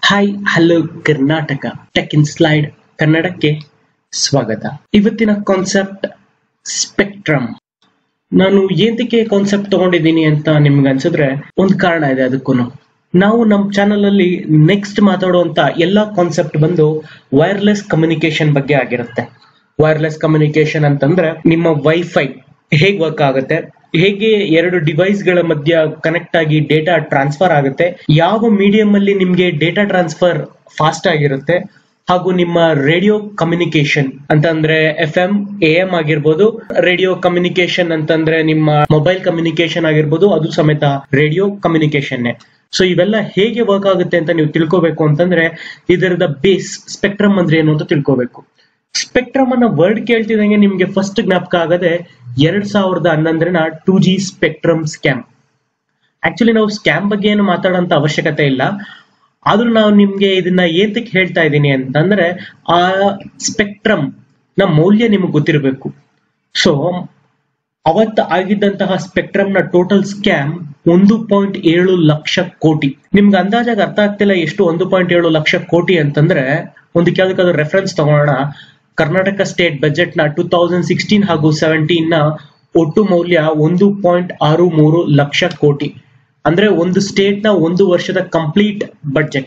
hi hello Karnataka tech in slide ಕನ್ನಡಕ್ಕೆ ಸ್ವಾಗತ ಇವತ್ತಿನ ಕಾನ್ಸೆಪ್ಟ್ ಸ್ಪೆಕ್ಟ್ರಮ್ ನಾನು ಏತಕ್ಕೆ ಕಾನ್ಸೆಪ್ಟ್ ತಗೊಂಡಿದ್ದೀನಿ ಅಂತ ನಿಮ್ಗೆ ಅನ್ಸಿದ್ರೆ ಒಂದು ಕಾರಣ ಇದೆ ಅದಕ್ಕೂ ನಾವು ನಮ್ಮ ಚಾನಲ್ ಅಲ್ಲಿ ನೆಕ್ಸ್ಟ್ ಮಾತಾಡುವಂತ ಎಲ್ಲಾ ಕಾನ್ಸೆಪ್ಟ್ ಬಂದು ವೈರ್ಲೆಸ್ ಕಮ್ಯುನಿಕೇಶನ್ ಬಗ್ಗೆ ಆಗಿರುತ್ತೆ ವೈರ್ಲೆಸ್ ಕಮ್ಯುನಿಕೇಶನ್ ಅಂತಂದ್ರೆ ನಿಮ್ಮ ವೈಫೈ ಹೇಗ್ ವರ್ಕ್ ಆಗುತ್ತೆ ಹೇಗೆ ಎರಡು ಡಿವೈಸ್ ಗಳ ಮಧ್ಯ ಕನೆಕ್ಟ್ ಆಗಿ ಡೇಟಾ ಟ್ರಾನ್ಸ್ಫರ್ ಆಗುತ್ತೆ ಯಾವ ಮೀಡಿಯಂ ಅಲ್ಲಿ ನಿಮ್ಗೆ ಡೇಟಾ ಟ್ರಾನ್ಸ್ಫರ್ ಫಾಸ್ಟ್ ಆಗಿರುತ್ತೆ ಹಾಗೂ ನಿಮ್ಮ ರೇಡಿಯೋ ಕಮ್ಯುನಿಕೇಶನ್ ಅಂತಂದ್ರೆ ಎಫ್ ಎಂ ಎ ಎಂ ಆಗಿರ್ಬೋದು ರೇಡಿಯೋ ಕಮ್ಯುನಿಕೇಶನ್ ಅಂತಂದ್ರೆ ನಿಮ್ಮ ಮೊಬೈಲ್ ಕಮ್ಯುನಿಕೇಶನ್ ಆಗಿರ್ಬೋದು ಅದು ಸಮೇತ ರೇಡಿಯೋ ಕಮ್ಯುನಿಕೇಶನ್ ಸೊ ಇವೆಲ್ಲ ಹೇಗೆ ವರ್ಕ್ ಆಗುತ್ತೆ ಅಂತ ನೀವು ತಿಳ್ಕೊಬೇಕು ಅಂತಂದ್ರೆ ಇದರದ ಬೇಸ್ ಸ್ಪೆಕ್ಟ್ರಮ್ ಅಂದ್ರೆ ಏನು ಅಂತ ತಿಳ್ಕೊಬೇಕು ಸ್ಪೆಕ್ಟ್ರಮ್ ಅನ್ನ ವರ್ಡ್ ಕೇಳ್ತಿದಂಗೆ ನಿಮ್ಗೆ ಫಸ್ಟ್ ಜ್ಞಾಪಕ ಆಗದೆ ಎರಡ್ ಸಾವಿರದ ಹನ್ನೊಂದರಿನ two G spectrum scam actually ನಾವು ಸ್ಕ್ಯಾಮ್ ಬಗ್ಗೆ ಏನು ಮಾತಾಡೋಂತ ಅವಶ್ಯಕತೆ ಇಲ್ಲ ಆದ್ರೂ ನಾವು ನಿಮ್ಗೆ ಇದನ್ನ ಏತಕ್ಕೆ ಹೇಳ್ತಾ ಇದ್ದೀನಿ ಅಂತಂದ್ರೆ ಆ ಸ್ಪೆಕ್ಟ್ರಮ್ ನ ಮೌಲ್ಯ ನಿಮಗೆ ಗೊತ್ತಿರಬೇಕು ಸೊ ಅವತ್ತು ಆಗಿದ್ದಂತಹ ಸ್ಪೆಕ್ಟ್ರಮ್ ನ ಟೋಟಲ್ ಸ್ಕ್ಯಾಮ್ ಒಂದು ಪಾಯಿಂಟ್ ಏಳು ಲಕ್ಷ ಕೋಟಿ ನಿಮ್ಗೆ ಅಂದಾಜಾಗ ಅರ್ಥ ಆಗ್ತಿಲ್ಲ ಎಷ್ಟು ಒಂದು ಪಾಯಿಂಟ್ ಏಳು ಲಕ್ಷ ಕೋಟಿ ಅಂತಂದ್ರೆ ಒಂದಕ್ಕೆ ಯಾವ್ದಕ್ಕಾದ್ರೂ ರೆಫರೆನ್ಸ್ ತಗೊಳ್ಳೋಣ ಕರ್ನಾಟಕ ಸ್ಟೇಟ್ ಬಜೆಟ್ ನ ಟೂ ತೌಸಂಡ್ ಸಿಕ್ಸ್ಟೀನ್ ಹಾಗೂ ಸೆವೆಂಟೀನ್ ನ ಒಟ್ಟು ಮೌಲ್ಯ ಒಂದು ಪಾಯಿಂಟ್ ಆರು ಮೂರು ಲಕ್ಷ ಕೋಟಿ ಅಂದ್ರೆ ಒಂದು ಸ್ಟೇಟ್ ನ ಒಂದು ವರ್ಷದ ಕಂಪ್ಲೀಟ್ ಬಡ್ಜೆಟ್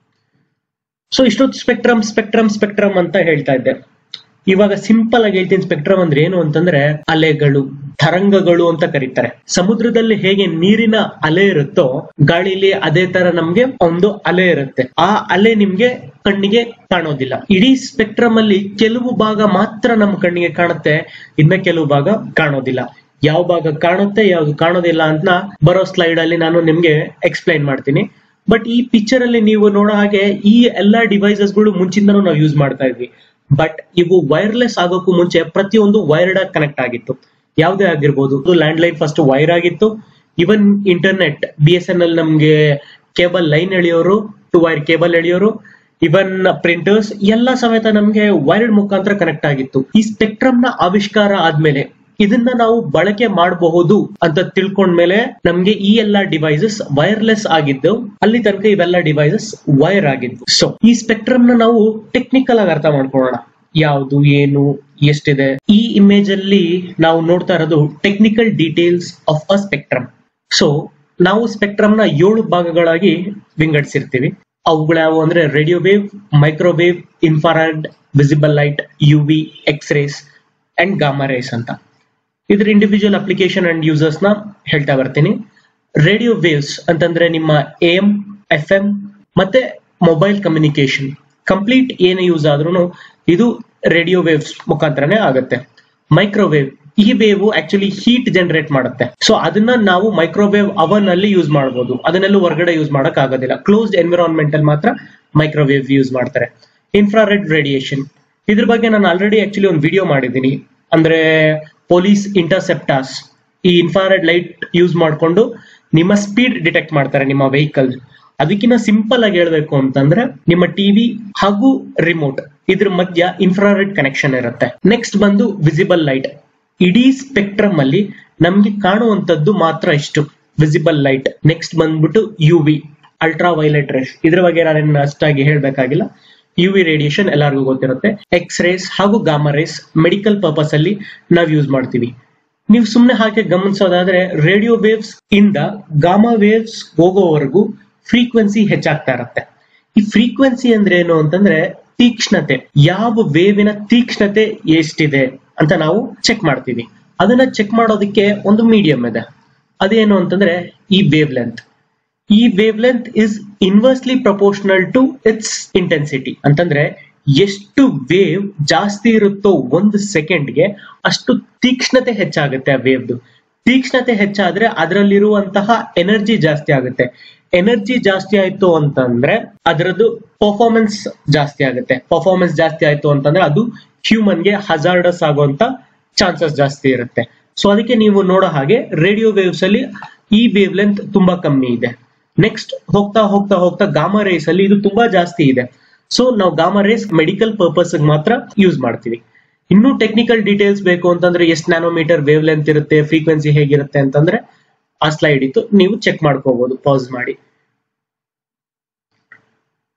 ಸೊ ಇಷ್ಟೊತ್ತು ಸ್ಪೆಕ್ಟ್ರಮ್ ಸ್ಪೆಕ್ಟ್ರಮ್ ಸ್ಪೆಕ್ಟ್ರಮ್ ಅಂತ ಹೇಳ್ತಾ ಇದ್ದೆ ಇವಾಗ ಸಿಂಪಲ್ ಆಗಿ ಹೇಳ್ತೀನಿ ಸ್ಪೆಕ್ಟ್ರಮ್ ಅಂದ್ರೆ ಏನು ಅಂತಂದ್ರೆ ಅಲೆಗಳು ತರಂಗಗಳು ಅಂತ ಕರೀತಾರೆ ಸಮುದ್ರದಲ್ಲಿ ಹೇಗೆ ನೀರಿನ ಅಲೆ ಇರುತ್ತೋ ಗಾಳಿಲಿ ಅದೇ ತರ ನಮ್ಗೆ ಒಂದು ಅಲೆ ಇರುತ್ತೆ ಆ ಅಲೆ ನಿಮ್ಗೆ ಕಣ್ಣಿಗೆ ಕಾಣೋದಿಲ್ಲ ಇಡೀ ಸ್ಪೆಕ್ಟ್ರಮ್ ಅಲ್ಲಿ ಕೆಲವು ಭಾಗ ಮಾತ್ರ ನಮ್ ಕಣ್ಣಿಗೆ ಕಾಣುತ್ತೆ ಇನ್ನ ಕೆಲವು ಭಾಗ ಕಾಣೋದಿಲ್ಲ ಯಾವ ಭಾಗ ಕಾಣುತ್ತೆ ಯಾವ್ದು ಕಾಣೋದಿಲ್ಲ ಅಂತ ಬರೋ ಸ್ಲೈಡ್ ಅಲ್ಲಿ ನಾನು ನಿಮ್ಗೆ ಎಕ್ಸ್ಪ್ಲೈನ್ ಮಾಡ್ತೀನಿ ಬಟ್ ಈ ಪಿಕ್ಚರ್ ಅಲ್ಲಿ ನೀವು ನೋಡೋ ಹಾಗೆ ಈ ಎಲ್ಲಾ ಡಿವೈಸಸ್ ಗಳು ಮುಂಚಿಂದನೂ ನಾವು ಯೂಸ್ ಮಾಡ್ತಾ ಇದ್ವಿ ಬಟ್ ಇವು ವೈರ್ಲೆಸ್ ಆಗೋಕ್ಕೂ ಮುಂಚೆ ಪ್ರತಿಯೊಂದು ವೈರ್ಡ್ ಆಗಿ ಕನೆಕ್ಟ್ ಆಗಿತ್ತು ಯಾವುದೇ ಆಗಿರ್ಬೋದು ಲ್ಯಾಂಡ್ ಲೈನ್ ಫಸ್ಟ್ ವೈರ್ ಆಗಿತ್ತು even internet B S N L ನಮ್ಗೆ ಕೇಬಲ್ ಲೈನ್ ಎಳೆಯೋರು ಟು ವೈರ್ ಕೇಬಲ್ ಎಳೆಯೋರು ಇವನ್ ಪ್ರಿಂಟರ್ಸ್ ಎಲ್ಲ ಸಮೇತ ನಮ್ಗೆ ವೈರ್ಡ್ ಮುಖಾಂತರ ಕನೆಕ್ಟ್ ಆಗಿತ್ತು ಈ ಸ್ಪೆಕ್ಟ್ರಮ್ ನ ಆವಿಷ್ಕಾರ ಆದ್ಮೇಲೆ ಇದನ್ನ ನಾವು ಬಳಕೆ ಮಾಡಬಹುದು ಅಂತ ತಿಳ್ಕೊಂಡ್ಮೇಲೆ ನಮ್ಗೆ ಈ ಎಲ್ಲಾ ಡಿವೈಸಸ್ ವೈರ್ಲೆಸ್ ಆಗಿದ್ದು ಅಲ್ಲಿ ತನಕ ಇವೆಲ್ಲ ಡಿವೈಸಸ್ ವೈರ್ ಆಗಿದ್ದು ಸೊ ಈ ಸ್ಪೆಕ್ಟ್ರಮ್ ನ ನಾವು ಟೆಕ್ನಿಕಲ್ ಆಗಿ ಅರ್ಥ ಮಾಡ್ಕೊಳ್ಳೋಣ ಯಾವುದು ಏನು ಎಷ್ಟಿದೆ ಈ ಇಮೇಜ್ ಅಲ್ಲಿ ನಾವು ನೋಡ್ತಾ ಇರೋದು technical details of a spectrum so ನಾವು ಸ್ಪೆಕ್ಟ್ರಮ್ ನ ಏಳು ಭಾಗಗಳಾಗಿ ವಿಂಗಡಿಸಿರ್ತೀವಿ ಅವುಗಳು ಯಾವುವು ಅಂದ್ರೆ radio wave microwave infrared visible light U V X rays and gamma rays ಅಂತ ಇದ್ರ ಇಂಡಿವಿಜುವಲ್ ಅಪ್ಲಿಕೇಶನ್ ಅಂಡ್ ಯೂಸರ್ಸ್ ನ ಹೇಳ್ತಾ ಬರ್ತೀನಿ ರೇಡಿಯೋ ವೇವ್ಸ್ ಅಂತಂದ್ರೆ ನಿಮ್ಮ ಎಂ ಎಫ್ ಎಂ ಮತ್ತೆ ಮೊಬೈಲ್ ಕಮ್ಯುನಿಕೇಶನ್ ಕಂಪ್ಲೀಟ್ ಏನು ಯೂಸ್ ಆದ್ರೂ ಇದು ರೇಡಿಯೋ ವೇವ್ಸ್ ಮುಖಾಂತರನೇ ಆಗುತ್ತೆ ಮೈಕ್ರೋವೇವ್ ಈ ವೇವ್ ಆಕ್ಚುಲಿ ಹೀಟ್ ಜನರೇಟ್ ಮಾಡುತ್ತೆ ಸೊ ಅದನ್ನ ನಾವು ಮೈಕ್ರೋವೇವ್ ಅವನ್ ಅಲ್ಲಿ ಯೂಸ್ ಮಾಡಬಹುದು ಅದನ್ನೆಲ್ಲೂ ಹೊರಗಡೆ ಯೂಸ್ ಮಾಡಕ್ ಆಗೋದಿಲ್ಲ ಕ್ಲೋಸ್ಡ್ ಎನ್ವಿರಾನ್ಮೆಂಟ್ ಅಲ್ಲಿ ಮಾತ್ರ ಮೈಕ್ರೋವೇವ್ ಯೂಸ್ ಮಾಡ್ತಾರೆ ಇನ್ಫ್ರಾರೆಡ್ ರೇಡಿಯೇಷನ್ ಇದ್ರ ಬಗ್ಗೆ ನಾನು ಆಲ್ರೆಡಿ ಆಕ್ಚುಲಿ ಒಂದು ವಿಡಿಯೋ ಮಾಡಿದ್ದೀನಿ ಅಂದ್ರೆ ಪೊಲೀಸ್ ಇಂಟರ್ಸೆಪ್ಟಾಸ್ ಈ ಇನ್ಫ್ರಾರೆಡ್ ಲೈಟ್ ಯೂಸ್ ಮಾಡಿಕೊಂಡು ನಿಮ್ಮ ಸ್ಪೀಡ್ ಡಿಟೆಕ್ಟ್ ಮಾಡ್ತಾರೆ ನಿಮ್ಮ ವೆಹಿಕಲ್ ಅದಕ್ಕಿಂತ ಸಿಂಪಲ್ ಆಗಿ ಹೇಳ್ಬೇಕು ಅಂತಂದ್ರೆ ನಿಮ್ಮ ಟಿವಿ ಹಾಗೂ ರಿಮೋಟ್ ಇದ್ರ ಮಧ್ಯ ಇನ್ಫ್ರಾರೆಡ್ ಕನೆಕ್ಷನ್ ಇರುತ್ತೆ ನೆಕ್ಸ್ಟ್ ಬಂದು ವಿಸಿಬಲ್ ಲೈಟ್ ಇಡೀ ಸ್ಪೆಕ್ಟ್ರಮ್ ಅಲ್ಲಿ ನಮ್ಗೆ ಕಾಣುವಂತದ್ದು ಮಾತ್ರ ಇಷ್ಟು ವಿಸಿಬಲ್ ಲೈಟ್ ನೆಕ್ಸ್ಟ್ ಬಂದ್ಬಿಟ್ಟು U V ultraviolet rays ಇದ್ರ ಬಗ್ಗೆ ನಾನೇನು ಅಷ್ಟಾಗಿ ಹೇಳ್ಬೇಕಾಗಿಲ್ಲ ಯು ವಿ ರೇಡಿಯೇಷನ್ ಎಲ್ಲರಿಗೂ ಗೊತ್ತಿರುತ್ತೆ ಎಕ್ಸ್ ರೇಸ್ ಹಾಗೂ ಗಾಮಾ ರೇಸ್ ಮೆಡಿಕಲ್ ಪರ್ಪಸ್ ಅಲ್ಲಿ ನಾವು ಯೂಸ್ ಮಾಡ್ತೀವಿ ನೀವು ಸುಮ್ಮನೆ ಹಾಗೆ ಗಮನಿಸೋದಾದ್ರೆ ರೇಡಿಯೋ ವೇವ್ಸ್ ಇಂದ ಗಾಮಾ ವೇವ್ಸ್ ಹೋಗೋವರೆಗೂ ಫ್ರೀಕ್ವೆನ್ಸಿ ಹೆಚ್ಚಾಗ್ತಾ ಇರುತ್ತೆ ಈ ಫ್ರೀಕ್ವೆನ್ಸಿ ಅಂದ್ರೆ ಏನು ಅಂತಂದ್ರೆ ತೀಕ್ಷ್ಣತೆ ಯಾವ ವೇವಿನ ತೀಕ್ಷ್ಣತೆ ಎಷ್ಟಿದೆ ಅಂತ ನಾವು ಚೆಕ್ ಮಾಡ್ತೀವಿ ಅದನ್ನ ಚೆಕ್ ಮಾಡೋದಕ್ಕೆ ಒಂದು ಮೀಡಿಯಂ ಇದೆ ಅದೇನು ಅಂತಂದ್ರೆ ಈ ವೇವ್ ಲೆಂತ್ ಈ wavelength is inversely proportional to its intensity ಅಂತಂದ್ರೆ ಎಷ್ಟು ವೇವ್ ಜಾಸ್ತಿ ಇರುತ್ತೋ ಒಂದು ಸೆಕೆಂಡ್ಗೆ ಅಷ್ಟು ತೀಕ್ಷ್ಣತೆ ಹೆಚ್ಚಾಗುತ್ತೆ ಆ ವೇವ್ದು ತೀಕ್ಷ್ಣತೆ ಹೆಚ್ಚಾದ್ರೆ ಅದರಲ್ಲಿರುವಂತಹ ಎನರ್ಜಿ ಜಾಸ್ತಿ ಆಗುತ್ತೆ ಎನರ್ಜಿ ಜಾಸ್ತಿ ಆಯ್ತು ಅಂತಂದ್ರೆ ಅದರದ್ದು ಪರ್ಫಾರ್ಮೆನ್ಸ್ ಜಾಸ್ತಿ ಆಗುತ್ತೆ ಪರ್ಫಾರ್ಮೆನ್ಸ್ ಜಾಸ್ತಿ ಆಯ್ತು ಅಂತಂದ್ರೆ ಅದು ಹ್ಯೂಮನ್ಗೆ ಹಜಾರ್ಡಸ್ ಆಗುವಂತ ಚಾನ್ಸಸ್ ಜಾಸ್ತಿ ಇರುತ್ತೆ ಸೊ ಅದಕ್ಕೆ ನೀವು ನೋಡೋ ಹಾಗೆ ರೇಡಿಯೋ ವೇವ್ಸ್ ಅಲ್ಲಿ ಈ ವೇವ್ ಲೆಂತ್ ತುಂಬಾ ಕಮ್ಮಿ ಇದೆ ನೆಕ್ಸ್ಟ್ ಹೋಗ್ತಾ ಹೋಗ್ತಾ ಹೋಗ್ತಾ ಗಾಮಾ ರೇಸ್ ಅಲ್ಲಿ ಇದು ತುಂಬಾ ಜಾಸ್ತಿ ಇದೆ ಸೊ ನಾವು ಗಾಮಾ ರೇಸ್ ಮೆಡಿಕಲ್ ಪರ್ಪಸ್ ಮಾತ್ರ ಯೂಸ್ ಮಾಡ್ತೀವಿ ಇನ್ನೂ ಟೆಕ್ನಿಕಲ್ ಡೀಟೇಲ್ಸ್ ಬೇಕು ಅಂತಂದ್ರೆ ಎಷ್ಟು ನ್ಯಾನೋಮೀಟರ್ ವೇವ್ ಲೆಂತ್ ಇರುತ್ತೆ ಫ್ರೀಕ್ವೆನ್ಸಿ ಹೇಗಿರುತ್ತೆ ಅಂತಂದ್ರೆ ಆ ಸ್ಲೈಡ್ ಇತ್ತು ನೀವು ಚೆಕ್ ಮಾಡ್ಕೋಬಹುದು ಪಾಸ್ ಮಾಡಿ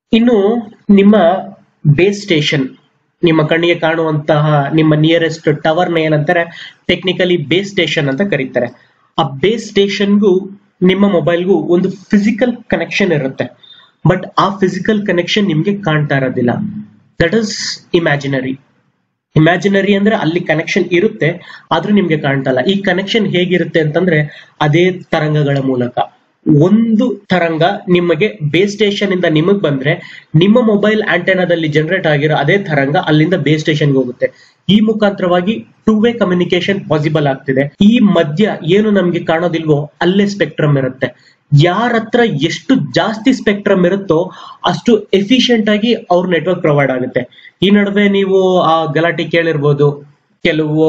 ಇನ್ನು ನಿಮ್ಮ ಬೇಸ್ ಸ್ಟೇಷನ್ ನಿಮ್ಮ ಕಣ್ಣಿಗೆ ಕಾಣುವಂತಹ ನಿಮ್ಮ ನಿಯರೆಸ್ಟ್ ಟವರ್ ನ ಏನಂತಾರೆ ಟೆಕ್ನಿಕಲಿ ಬೇಸ್ ಸ್ಟೇಷನ್ ಅಂತ ಕರೀತಾರೆ ಆ ಬೇಸ್ ಸ್ಟೇಷನ್ಗೂ ನಿಮ್ಮ ಮೊಬೈಲ್ಗೂ ಒಂದು ಫಿಸಿಕಲ್ ಕನೆಕ್ಷನ್ ಇರುತ್ತೆ ಬಟ್ ಆ ಫಿಸಿಕಲ್ ಕನೆಕ್ಷನ್ ನಿಮ್ಗೆ ಕಾಣ್ತಾ ಇರೋದಿಲ್ಲ ದಟ್ ಇಸ್ ಇಮ್ಯಾಜಿನರಿ ಇಮ್ಯಾಜಿನರಿ ಅಂದ್ರೆ ಅಲ್ಲಿ ಕನೆಕ್ಷನ್ ಇರುತ್ತೆ ಆದ್ರೂ ನಿಮ್ಗೆ ಕಾಣ್ತಲ್ಲ ಈ ಕನೆಕ್ಷನ್ ಹೇಗಿರುತ್ತೆ ಅಂತಂದ್ರೆ ಅದೇ ತರಂಗಗಳ ಮೂಲಕ ಒಂದು ತರಂಗ ನಿಮಗೆ ಬೇಸ್ ಸ್ಟೇಷನ್ ಇಂದ ನಿಮಗ್ ಬಂದ್ರೆ ನಿಮ್ಮ ಮೊಬೈಲ್ ಆಂಟೆನಾದಲ್ಲಿ ಜನರೇಟ್ ಆಗಿರೋ ಅದೇ ತರಂಗ ಅಲ್ಲಿಂದ ಬೇಸ್ ಸ್ಟೇಷನ್ಗೆ ಹೋಗುತ್ತೆ ಈ ಮುಖಾಂತರವಾಗಿ ಟೂ ವೇ ಕಮ್ಯುನಿಕೇಶನ್ ಪಾಸಿಬಲ್ ಆಗ್ತಿದೆ ಈ ಮಧ್ಯ ಏನು ನಮ್ಗೆ ಕಾಣೋದಿಲ್ವೋ ಅಲ್ಲೇ ಸ್ಪೆಕ್ಟ್ರಮ್ ಇರುತ್ತೆ ಯಾರ ಹತ್ರ ಎಷ್ಟು ಜಾಸ್ತಿ ಸ್ಪೆಕ್ಟ್ರಮ್ ಇರುತ್ತೋ ಅಷ್ಟು ಎಫಿಷಿಯಂಟ್ ಆಗಿ ಅವ್ರ ನೆಟ್ವರ್ಕ್ ಪ್ರೊವೈಡ್ ಆಗುತ್ತೆ ಈ ನಡುವೆ ನೀವು ಆ ಗಲಾಟೆ ಕೇಳಿರ್ಬೋದು ಕೆಲವು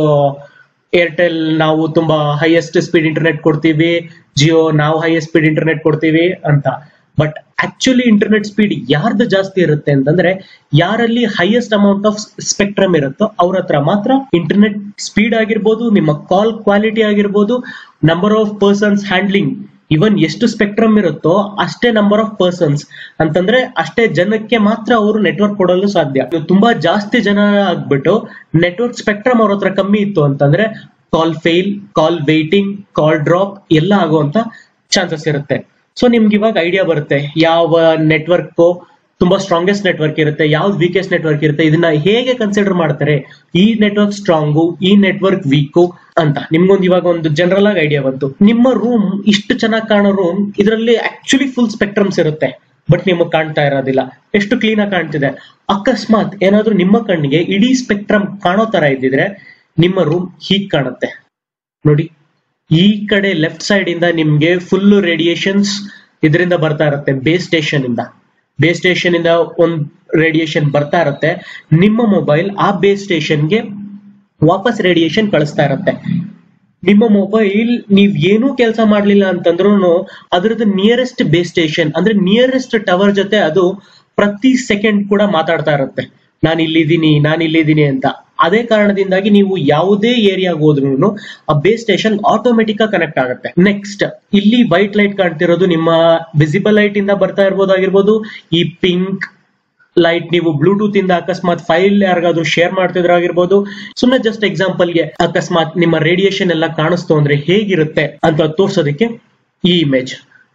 ಏರ್ಟೆಲ್ ನಾವು ತುಂಬಾ ಹೈಯೆಸ್ಟ್ ಸ್ಪೀಡ್ ಇಂಟರ್ನೆಟ್ ಕೊಡ್ತೀವಿ ಜಿಯೋ ನಾವು ಹೈಯೆಸ್ಟ್ ಸ್ಪೀಡ್ ಇಂಟರ್ನೆಟ್ ಕೊಡ್ತೀವಿ ಅಂತ ಬಟ್ ಆಕ್ಚುಲಿ ಇಂಟರ್ನೆಟ್ ಸ್ಪೀಡ್ ಯಾರ್ದು ಜಾಸ್ತಿ ಇರುತ್ತೆ ಅಂತಂದ್ರೆ ಯಾರಲ್ಲಿ ಹೈಯೆಸ್ಟ್ ಅಮೌಂಟ್ ಆಫ್ ಸ್ಪೆಕ್ಟ್ರಮ್ ಇರುತ್ತೋ ಅವ್ರ ಹತ್ರ ಮಾತ್ರ ಇಂಟರ್ನೆಟ್ ಸ್ಪೀಡ್ ಆಗಿರ್ಬೋದು ನಿಮ್ಮ ಕಾಲ್ ಕ್ವಾಲಿಟಿ ಆಗಿರ್ಬೋದು number of persons handling even ಎಷ್ಟು ಸ್ಪೆಕ್ಟ್ರಮ್ ಇರುತ್ತೋ ಅಷ್ಟೇ ನಂಬರ್ ಆಫ್ ಪರ್ಸನ್ಸ್ ಅಂತಂದ್ರೆ ಅಷ್ಟೇ ಜನಕ್ಕೆ ಮಾತ್ರ ಅವರು ನೆಟ್ವರ್ಕ್ ಕೊಡಲು ಸಾಧ್ಯ ಇದು ತುಂಬಾ ಜಾಸ್ತಿ ಜನ ಆಗ್ಬಿಟ್ಟು ನೆಟ್ವರ್ಕ್ ಸ್ಪೆಕ್ಟ್ರಮ್ ಅವ್ರ ಹತ್ರ ಕಮ್ಮಿ ಇತ್ತು ಅಂತಂದ್ರೆ call fail call waiting call drop ಎಲ್ಲ ಆಗುವಂತ ಚಾನ್ಸಸ್ ಇರುತ್ತೆ ಸೊ ನಿಮ್ಗೆ ಇವಾಗ ಐಡಿಯಾ ಬರುತ್ತೆ ಯಾವ ನೆಟ್ವರ್ಕ್ ತುಂಬಾ ಸ್ಟ್ರಾಂಗೆಸ್ಟ್ ನೆಟ್ವರ್ಕ್ ಇರುತ್ತೆ ಯಾವ್ದು ವೀಕೆಸ್ಟ್ ನೆಟ್ವರ್ಕ್ ಇರುತ್ತೆ ಇದನ್ನ ಹೇಗೆ ಕನ್ಸಿಡರ್ ಮಾಡ್ತಾರೆ ಈ ನೆಟ್ವರ್ಕ್ ಸ್ಟ್ರಾಂಗು ಈ ನೆಟ್ವರ್ಕ್ ವೀಕು ಅಂತ ನಿಮ್ಗೊಂದು ಇವಾಗ ಒಂದು ಜನರಲ್ ಆಗಿ ಐಡಿಯಾ ಬಂತು ನಿಮ್ಮ ರೂಮ್ ಇಷ್ಟು ಚೆನ್ನಾಗಿ ಕಾಣೋ ರೂಮ್ ಇದರಲ್ಲಿ ಆಕ್ಚುಲಿ ಫುಲ್ ಸ್ಪೆಕ್ಟ್ರಮ್ಸ್ ಇರುತ್ತೆ ಬಟ್ ನಿಮಗೆ ಕಾಣ್ತಾ ಇರೋದಿಲ್ಲ ಎಷ್ಟು ಕ್ಲೀನ್ ಆಗಿ ಕಾಣ್ತಿದೆ ಅಕಸ್ಮಾತ್ ಏನಾದ್ರೂ ನಿಮ್ಮ ಕಣ್ಣಿಗೆ ಇಡೀ ಸ್ಪೆಕ್ಟ್ರಮ್ ಕಾಣೋ ತರ ಇದ್ದಿದ್ರೆ ನಿಮ್ಮ ರೂಮ್ ಹೀಗ್ ಕಾಣುತ್ತೆ ನೋಡಿ ಈ ಕಡೆ ಲೆಫ್ಟ್ ಸೈಡ್ ಇಂದ ನಿಮ್ಗೆ ಫುಲ್ ರೇಡಿಯೇಷನ್ಸ್ ಇದರಿಂದ ಬರ್ತಾ ಇರುತ್ತೆ ಬೇಸ್ ಸ್ಟೇಷನ್ ಇಂದ ಬೇಸ್ ಸ್ಟೇಷನ್ ಇಂದ ಒಂದ್ ರೇಡಿಯೇಷನ್ ಬರ್ತಾ ಇರುತ್ತೆ ನಿಮ್ಮ ಮೊಬೈಲ್ ಆ ಬೇಸ್ ಸ್ಟೇಷನ್ಗೆ ವಾಪಸ್ ರೇಡಿಯೇಷನ್ ಕಳಿಸ್ತಾ ಇರುತ್ತೆ ನಿಮ್ಮ ಮೊಬೈಲ್ ನೀವ್ ಏನೂ ಕೆಲಸ ಮಾಡ್ಲಿಲ್ಲ ಅಂತಂದ್ರೂ ಅದ್ರದ್ದು ನಿಯರೆಸ್ಟ್ ಬೇಸ್ ಸ್ಟೇಷನ್ ಅಂದ್ರೆ ನಿಯರೆಸ್ಟ್ ಟವರ್ ಜೊತೆ ಅದು ಪ್ರತಿ ಸೆಕೆಂಡ್ ಕೂಡ ಮಾತಾಡ್ತಾ ಇರುತ್ತೆ ನಾನು ಇಲ್ಲಿದ್ದೀನಿ ನಾನು ಇಲ್ಲಿದ್ದೀನಿ ಅಂತ ಅದೇ ಕಾರಣದಿಂದಾಗಿ ನೀವು ಯಾವುದೇ ಏರಿಯಾಗ ಹೋದ್ರು ಆ ಬೇಸ್ ಸ್ಟೇಷನ್ ಆಟೋಮೆಟಿಕ್ ಆಗಿ ಕನೆಕ್ಟ್ ಆಗುತ್ತೆ ನೆಕ್ಸ್ಟ್ ಇಲ್ಲಿ ವೈಟ್ ಲೈಟ್ ಕಾಣ್ತಿರೋದು ನಿಮ್ಮ ವಿಸಿಬಲ್ ಲೈಟ್ ಇಂದ ಬರ್ತಾ ಇರ್ಬೋದಾಗಿರ್ಬೋದು ಈ ಪಿಂಕ್ ಲೈಟ್ ನೀವು ಬ್ಲೂಟೂತ್ ಇಂದ ಅಕಸ್ಮಾತ್ ಫೈಲ್ ಯಾರಿಗಾದ್ರೂ ಶೇರ್ ಮಾಡ್ತಿದ್ರಾಗಿರ್ಬೋದು ಸುಮ್ಮನೆ ಜಸ್ಟ್ ಎಕ್ಸಾಂಪಲ್ಗೆ ಅಕಸ್ಮಾತ್ ನಿಮ್ಮ ರೇಡಿಯೇಷನ್ ಎಲ್ಲ ಕಾಣಿಸ್ತು ಅಂದ್ರೆ ಹೇಗಿರುತ್ತೆ ಅಂತ ತೋರ್ಸೋದಕ್ಕೆ ಈ ಇಮೇಜ್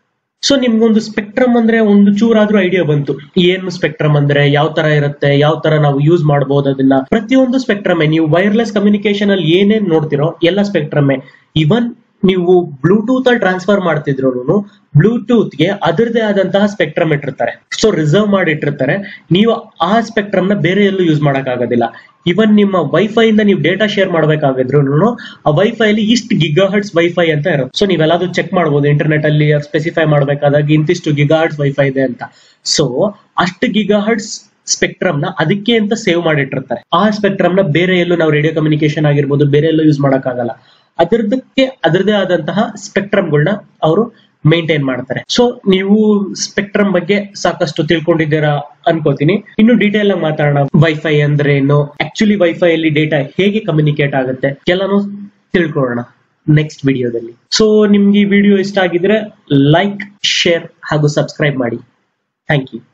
ಸೊ ನಿಮ್ಗೊಂದು ಸ್ಪೆಕ್ಟ್ರಮ್ ಅಂದ್ರೆ ಒಂದು ಚೂರಾದ್ರೂ ಐಡಿಯಾ ಬಂತು ಏನು ಸ್ಪೆಕ್ಟ್ರಮ್ ಅಂದ್ರೆ ಯಾವ ತರ ಇರುತ್ತೆ ಯಾವ ತರ ನಾವು ಯೂಸ್ ಮಾಡಬಹುದು ಅದನ್ನ ಪ್ರತಿಯೊಂದು ಸ್ಪೆಕ್ಟ್ರಮೇ ನೀವು ವೈರ್ಲೆಸ್ ಕಮ್ಯುನಿಕೇಶನ್ ಅಲ್ಲಿ ಏನೇನ್ ನೋಡ್ತಿರೋ ಎಲ್ಲ ಸ್ಪೆಕ್ಟ್ರಮೇ ಇವನ್ ನೀವು ಬ್ಲೂಟೂತ್ ಅಲ್ಲಿ ಟ್ರಾನ್ಸ್ಫರ್ ಮಾಡ್ತಿದ್ರು ಬ್ಲೂಟೂತ್ ಗೆ ಅದರದೇ ಆದಂತಹ ಸ್ಪೆಕ್ಟ್ರಮ್ ಇಟ್ಟಿರ್ತಾರೆ ಸೊ ರಿಸರ್ವ್ ಮಾಡಿ ಇಟ್ಟಿರ್ತಾರೆ ನೀವು ಆ ಸ್ಪೆಕ್ಟ್ರಮ್ ನ ಬೇರೆ ಎಲ್ಲೂ ಯೂಸ್ ಮಾಡಕ್ ಆಗೋದಿಲ್ಲ ಇವನ್ ನಿಮ್ಮ ವೈಫೈ ಇಂದ ನೀವು ಡೇಟಾ ಶೇರ್ ಮಾಡ್ಬೇಕಾಗಿದ್ರು ಆ ವೈಫೈ ಅಲ್ಲಿ ಇಷ್ಟು ಗಿಗಾ ಹರ್ಟ್ಸ್ ವೈಫೈ ಅಂತ ಇರುತ್ತೆ ಸೊ ನೀವೆಲ್ಲಾದ್ರೂ ಚೆಕ್ ಮಾಡ್ಬೋದು ಇಂಟರ್ನೆಟ್ ಅಲ್ಲಿ ಸ್ಪೆಸಿಫೈ ಮಾಡ್ಬೇಕಾದಾಗ ಇಂತಿಷ್ಟು ಗಿಗಾ ಹರ್ಟ್ಸ್ ವೈಫೈ ಇದೆ ಅಂತ ಸೊ ಅಷ್ಟು ಗಿಗಾ ಹರ್ಟ್ಸ್ ಸ್ಪೆಕ್ಟ್ರಮ್ ನ ಅದಕ್ಕೆ ಅಂತ ಸೇವ್ ಮಾಡಿಟ್ಟಿರ್ತಾರೆ ಆ ಸ್ಪೆಕ್ಟ್ರಮ್ ನ ಬೇರೆ ಎಲ್ಲೂ ನಾವು ರೇಡಿಯೋ ಕಮ್ಯುನಿಕೇಶನ್ ಆಗಿರ್ಬೋದು ಬೇರೆ ಎಲ್ಲೂ ಯೂಸ್ ಮಾಡಕ್ಕಾಗಲ್ಲ ಅದರದಕ್ಕೆ ಅದರದೇ ಆದಂತಹ ಸ್ಪೆಕ್ಟ್ರಮ್ಗಳನ್ನ ಅವರು ಮೇಂಟೈನ್ ಮಾಡ್ತಾರೆ ಸೊ ನೀವು ಸ್ಪೆಕ್ಟ್ರಮ್ ಬಗ್ಗೆ ಸಾಕಷ್ಟು ತಿಳ್ಕೊಂಡಿದ್ದೀರಾ ಅನ್ಕೋತೀನಿ ಇನ್ನು ಡೀಟೇಲ್ ಆಗಿ ಮಾತಾಡೋಣ ವೈಫೈ ಅಂದ್ರೆ ಏನು ಆಕ್ಚುಲಿ ವೈಫೈ ಅಲ್ಲಿ ಡೇಟಾ ಹೇಗೆ ಕಮ್ಯುನಿಕೇಟ್ ಆಗುತ್ತೆ ಎಲ್ಲಾನು ತಿಳ್ಕೊಳ್ಳೋಣ ನೆಕ್ಸ್ಟ್ ವಿಡಿಯೋದಲ್ಲಿ ಸೊ ನಿಮ್ಗೆ ಈ ವಿಡಿಯೋ ಇಷ್ಟ ಆಗಿದ್ರೆ ಲೈಕ್ ಶೇರ್ ಹಾಗೂ ಸಬ್ಸ್ಕ್ರೈಬ್ ಮಾಡಿ ಥ್ಯಾಂಕ್ ಯು